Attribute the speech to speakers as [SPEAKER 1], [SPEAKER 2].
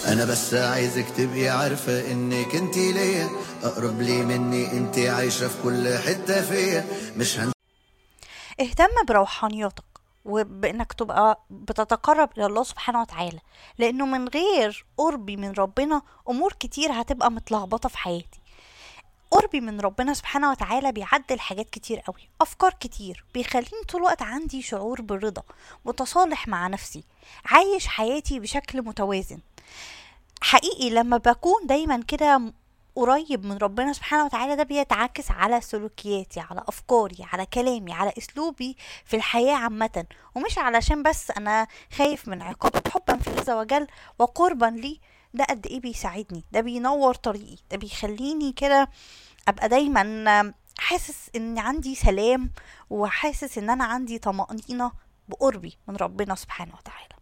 [SPEAKER 1] انا بس عايزك تبقي عارفة انك انتي ليا اقرب لي مني انتي عايشة في كل حتة فيا مش هن...
[SPEAKER 2] اهتم بروحانياتك وبانك تبقى بتتقرب الى الله سبحانه وتعالى لانه من غير قربي من ربنا امور كتير هتبقى متلخبطه في حياتي قربي من ربنا سبحانه وتعالى بيعدل حاجات كتير قوي افكار كتير بيخليني طول الوقت عندي شعور بالرضا متصالح مع نفسي عايش حياتي بشكل متوازن حقيقي لما بكون دايما كده م- قريب من ربنا سبحانه وتعالى ده بيتعكس على سلوكياتي على افكاري على كلامي على اسلوبي في الحياه عامه ومش علشان بس انا خايف من عقابه حبا في الله عز وجل وقربا ليه ده قد ايه بيساعدني ده بينور طريقي ده بيخليني كده ابقى دايما حاسس ان عندي سلام وحاسس ان انا عندي طمأنينة بقربي من ربنا سبحانه وتعالى